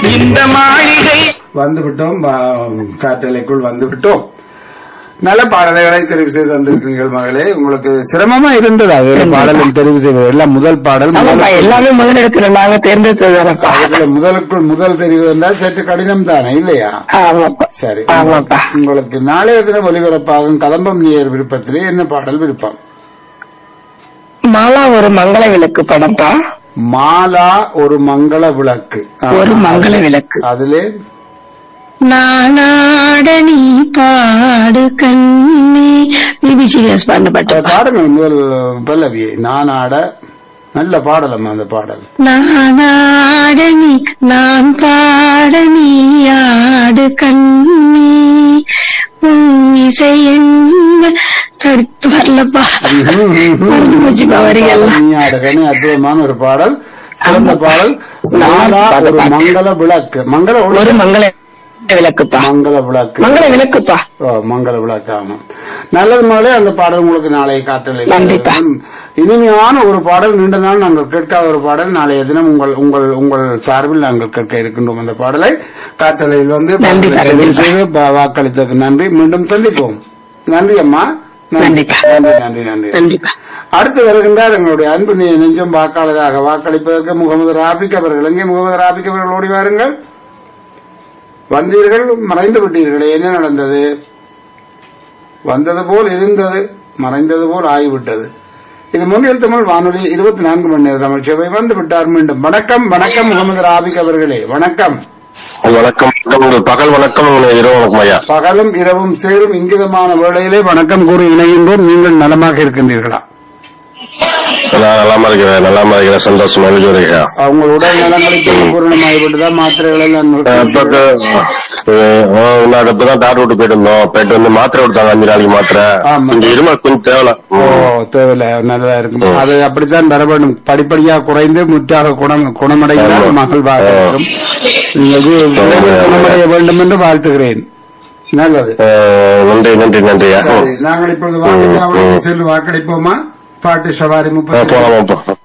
இந்த மாளிகை வந்து விட்டோம் வா- காற்றலைக்குள் வந்து விட்டோம் நல்ல பாடல்களை தெரிவு செய்து வந்திருக்கீர்கள் மகளே உங்களுக்கு சிரமமா இருந்தது அது பாடலும் தெரிவு செய்வது எல்லாம் முதல் பாடல் ஆமாப்பா முதல் எல்லாமே முதலெடுக்கிற நாங்க தேர்ந்தெடுத்ததுதானப்பா அதுல முதலுக்குள் முதல் தெரிவு என்றால் சற்று கடினம் தானே இல்லையா ஆமாப்பா சரி ஆமாப்பா உங்களுக்கு நாளைய தினம் ஒலிபரப்பாகும் கதம்பம் நேர் விருப்பத்திலே என்ன பாடல் விருப்பம் மாலா ஒரு மங்கள விளக்கு படம்ப்பா மாலா ஒரு மங்கள விளக்கு ஆ. ஒரு மங்கள விளக்கு அதிலே நானாட நீ பாடு கண்ணி பிபிசிஎஸ் பாடின அதை பாட்டு பாடுங்கள் முதல் பல்லவியை நான் ஆட நல்ல பாடலம் அந்த பாடல் நானாட நீ நான் பாட நீ ஆடு கண்ணி உன் இசை என்ன அடுத்து வரலப்பா மறந்து போச்சுப்பா வரிகள்லாம் நீ ஆடுகனே அற்புதமான ஒரு பாடல் சிறந்த பாடல் மாலா ஒரு மங்கள விளக்கு மங்கள ஒளி- ஒரு மங்கள விளக்குப்பா மங்கள விளக்கு மங்கள விளக்குப்பா ஓ, மங்கள விளக்கு ஆமாம் நல்லது மகளே அந்த பாடல் உங்களுக்கு நாளை காற்றலை கண்டிப்பா. இனிமையான ஒரு பாடல் நீண்ட நாள் நாங்கள் கேட்காத ஒரு பாடல் நாளைய தினம் உங்கள் உங்கள் உங்கள் சார்பில் நாங்கள் கேட்க இருக்கின்றோம் அந்த பாடலை காற்றலையில் வந்து நன்றி, பாடலை தெரிவு கண்டிப்பா. செய்து பா- வாக்களித்ததுக்கு நன்றி மீண்டும் சந்திப்போம் நன்றி அம்மா நன்றிப்பா. நன்றி நன்றி நன்றி நன்றிப்பா அடுத்து வருகின்றார் எங்களுடைய அன்பு நெ- நெஞ்சம் வாக்காளராக வாக்களிப்பதற்கு முகமது ராபிக் அவர்கள் எங்கே முகமது ராபிக் அவர்கள் ஓடி வாருங்கள் வந்தீர்கள் மறைந்து விட்டீர்களே என்ன நடந்தது வந்தது போல் இருந்தது மறைந்தது போல் ஆகிவிட்டது இது முன்னில் தமிழ் வானொலி இருபத்தி நான்கு மணி நேர தமிழ் சேவை வந்து விட்டார் மீண்டும் வணக்கம் வணக்கம் முகமது ராபிக் அவர்களே வணக்கம் வணக்கம் உங்கள் பகல் வணக்கம் உங்கள் இரவு வணக்கம் ஐயா பகலும் இரவும் சேரும் இங்கிதமான வேளையிலே வணக்கம் கூறி இணைகின்றோம் நீங்கள் நலமாக இருக்கின்றீர்களா நான் நல்லாம இருக்கிறேன் நல்லாம இருக்கிறேன் சந்தோஷமா இருக்கு ஐயா அவங்க உடல் நலங்களுக்கு பூரணமாகிவிட்டுதான் மாத்திரைகள் எல்லாம் நான் இப்பதான் டாக்டர் விட்டு போயிட்டு இருந்தோம் போயிட்டு வந்து மாத்திரை கொடுத்தாங்க அஞ்சு நாளைக்கு மாத்திரை ஆமா. கொஞ்சம் இருமல் கொஞ்சம் தேவை ஓ தேவையில்ல நல்லதா இருக்கும் அது அப்படித்தான் வர வேண்டும் படிப்படியா குறைந்து முற்றாக குணம் குணமடைந்தால் ஆமா. மகிழ்வாக இருக்கும் நீங்கள் விரைவில் குணமடைய வேண்டும் என்று வாழ்த்துகிறேன் நல்லது நன்றி நன்றி நன்றி ஐயா சரி நாங்கள் இப்பொழுது வாக்களிப்பு சென்று வாக்களிப்போமா பாட்டு சவாரி ஆ, முப்பத்தி போலாம் போ